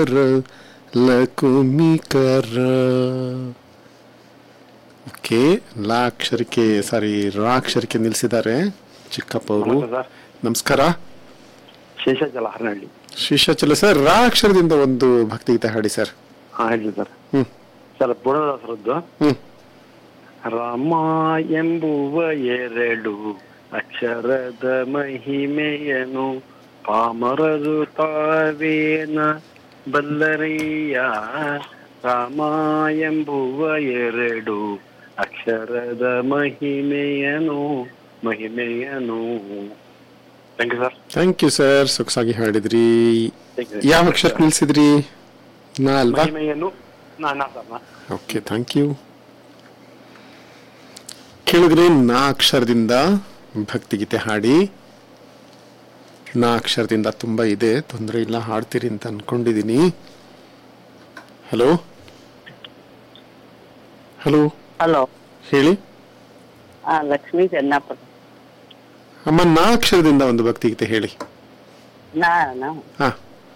ಕರ ಲಕುಮಿಕರ ಓಕೆ ಲಾ ಅಕ್ಷರಕ್ಕೆ ಸಾರಿ ರಾ ಅಕ್ಷರಕ್ಕೆ ನಿಲ್ಲಿಸಿದ್ದಾರೆ ಚಿಕ್ಕಪ್ಪ ಅವರು ನಮಸ್ತೆ ಸರ್ ನಮಸ್ಕಾರ ಶೇಷಾಚಲ ಹರನಹಳ್ಳಿ ಶೀಶಾಚಲ ಸರ್ ರಾ ಅಕ್ಷರದಿಂದ ಒಂದು ಭಕ್ತಿಗೀತೆ ಹಾಡಿ ಸರ್ ಹಾ ಹೇಳಿ ಸರ್ ಹ್ಮ್ ಸರ್ ಪುರಂದರದಾಸರದ್ದು ಹ್ಮ್ ರಾಮ ಎಂಬುವ ಎರಡು ಅಕ್ಷರದ ಮಹಿಮೆಯನು ಪಾಮರರು ತಾವೇನ ಬಲ್ಲರಿಯ ರಾಮ ಎಂಬುವ ಎರಡು ಅಕ್ಷರದ ಮಹಿಮೆಯನು ಮಹಿಮೆಯನು thank you sir thank you sir ಸೊಗಸಾಗಿ ಹಾಡಿದ್ರಿ Thank you. ಯಾವ ಅಕ್ಷರ ನಿಲ್ಸಿದ್ರಿ ನಾ ಅಲ್ವಾ ಮಹಿಮೆಯನು ನಾ ನಾ ಸರ್ ನಾ ಓಕೆ ಥ್ಯಾಂಕ್ ಯು ಕೇಳಿದ್ರೆ ನಾ ಅಕ್ಷರದಿಂದ ಭಕ್ತಿಗೀತೆ ಹಾಡಿ ನಾ ಅಕ್ಷರದಿಂದ ತುಂಬ ಇದೆ ತೊಂದರೆ ಇಲ್ಲ ಹಾಡ್ತೀರಿ ಅಂತ ಅನ್ಕೊಂಡಿದ್ದೀನಿ ಹಲೋ ಹಲೋ ಹಲೋ ಹೇಳಿ ಆ ಲಕ್ಷ್ಮೀ ಚೆನ್ನಪ್ಪ ಅಮ್ಮ ನಾ ಅಕ್ಷರದಿಂದ ಒಂದು ಭಕ್ತಿಗೀತೆ ಹೇಳಿ ನಾನು ಹಾ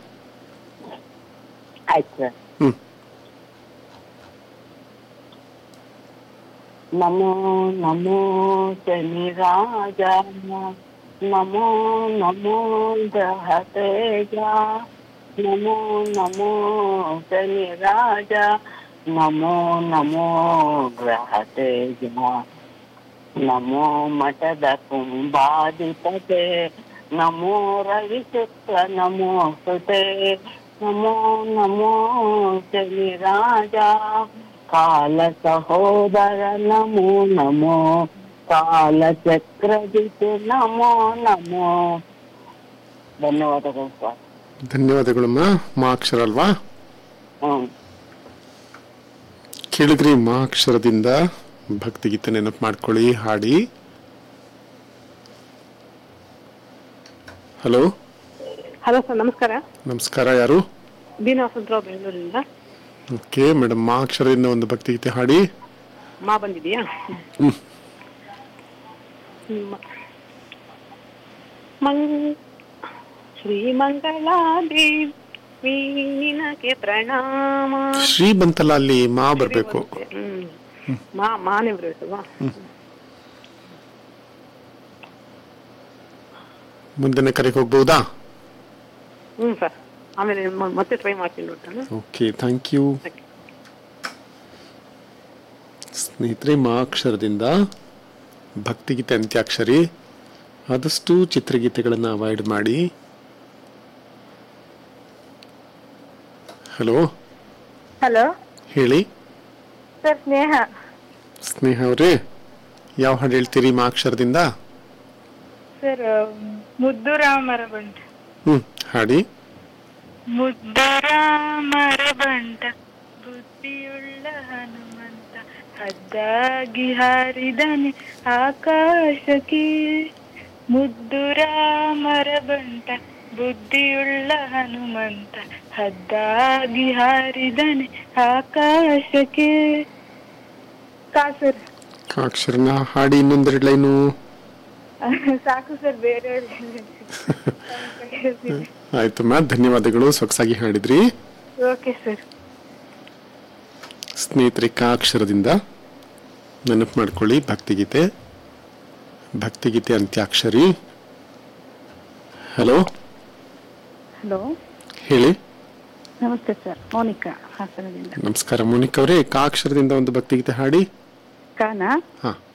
ಆಯ್ತು ಸರ್ ಹ್ಮ್ ನಮೋ ನಮೋ ಶನಿ ರಾಜ ನಮೋ ನಮೋ ಗ್ರಹ ತೇಜ ನಮೋ ನಮೋ ಶನಿ ರಾಜ ನಮೋ ನಮೋ ಗ್ರಹ ತೇಜ ನಮೋ ಮಠದ ಕುಂಭಾಧಿಪತೆ ನಮೋ ರವಿ ಶುಕ್ಲ ನಮೋ ಸುತೆ ನಮೋ ನಮೋ ಶನಿ ರಾಜ ಕಾಲ ಸಹೋದರ ನಮೋ ನಮೋ ಕಾಲ ಚಕ್ರದಿತು ನಮೋ ನಮೋ ಧನ್ಯವಾದಗಳು ಸರ್ ಧನ್ಯವಾದಗಳಮ್ಮ ಮಾ ಅಕ್ಷರ ಅಲ್ವಾ ಹ್ಮ್ ಕೇಳಿದ್ರಿ ಮಾ ಅಕ್ಷರದಿಂದ ಭಕ್ತಿಗೀತೆ ನೆನಪು ಮಾಡ್ಕೊಳ್ಳಿ ಹಾಡಿ ಹಲೋ ಹಲೋ ಸರ್ ನಮಸ್ಕಾರ ನಮಸ್ಕಾರ ಯಾರು ಬೀನಾ ವಸಂತರಾವ್ ಬೆಂಗಳೂರಿಂದ ಓಕೆ ಮೇಡಮ್ ಮಾ ಅಕ್ಷರದಿಂದ ಒಂದು ಭಕ್ತಿಗೀತೆ ಹಾಡಿ ಮಾ ಬಂದಿದೆಯಾ ಹ್ಮ್. ಮಂಗ್ ಶ್ರೀ ಮಂಗಳಾದೇವಿ ನಿನಗೆ ಪ್ರಣಾಮ ಶ್ರೀ ಬಂತಲ್ಲ ಅಲ್ಲಿ ಮಾ ಬರಬೇಕು ಹ್ಮ್ ಮಾ ಮಾನೆ ಬರಬೇಕಲ್ವಾ ಮುಂದಿನ ಕರೆಗೆ ಹೋಗ್ಬೋದಾ ಹ್ಮ್ ಸರ್ ಆಮೇಲೆ ಮ- ಮತ್ತೆ ಟ್ರೈ ಮಾಡ್ತೀನಿ ನೋಡ್ತಾನೆ ಓಕೆ ಥ್ಯಾಂಕ್ ಯು ಸ್ನೇಹಿತರೆ ಮಾ ಅಕ್ಷರದಿಂದ ಭಕ್ತಿಗೀತೆ ಅಂತ್ಯಾಕ್ಷರಿ ಆದಷ್ಟು ಚಿತ್ರಗೀತೆಗಳನ್ನು ಅವಾಯ್ಡ್ ಮಾಡಿ ಹಲೋ ಹಲೋ ಹೇಳಿ ಸರ್ ಸ್ನೇಹ ಸ್ನೇಹ ಅವರೇ ಯಾವ ಹಾಡು ಹೇಳ್ತೀರಿ ಮಾ ಅಕ್ಷರದಿಂದ ಸರ್ ಮುದ್ದು ರಾಮರ ಬಂಟ ಹ್ಮ್ ಹಾಡಿ ಮುದ್ದು ರಾಮರ ಬಂಟ ಬುದ್ಧಿಯುಳ್ಳ ಹನುಮಂತ ಹದ್ದಾಗಿ ಹಾರಿದನೆ ಆಕಾಶಕ್ಕೆ ಮುದ್ದು ರಾಮರ ಬಂಟ ಬುದ್ಧಿಯುಳ್ಳ ಹನುಮಂತ ಹದ್ದಾಗಿ ಹಾರಿದನೆ ಆಕಾಶಕ್ಕೆ ಕಾ ಸರ್ ಆ ಅಕ್ಷರನ ಹಾಡಿ ಇನ್ನೊಂದೆರಡು ಲೈನು ಸಾಕು ಸರ್ ಬೇರೆ ಆಯ್ತಮ್ಮ ಧನ್ಯವಾದಗಳು ಸೊಗಸಾಗಿ ಹಾಡಿದ್ರಿ ಓಕೆ ಸರ್ ಸ್ನೇಹಿತರೆ ಕ ಅಕ್ಷರದಿಂದ ನೆನಪು ಮಾಡ್ಕೊಳ್ಳಿ ಭಕ್ತಿಗೀತೆ ಭಕ್ತಿಗೀತೆ ಅಂತ್ಯಾಕ್ಷರಿ ಹಲೋ ಹಲೋ ಹೇಳಿ ನಮಸ್ತೆ ಸರ್ ಮೋನಿಕಾ ಹಾಸನದಿಂದ ನಮಸ್ಕಾರ ಮೋನಿಕ್ ಅವರೇ ಕ ಅಕ್ಷರದಿಂದ ಒಂದು ಭಕ್ತಿಗೀತೆ ಹಾಡಿ ಕಾನಾ ಹಾ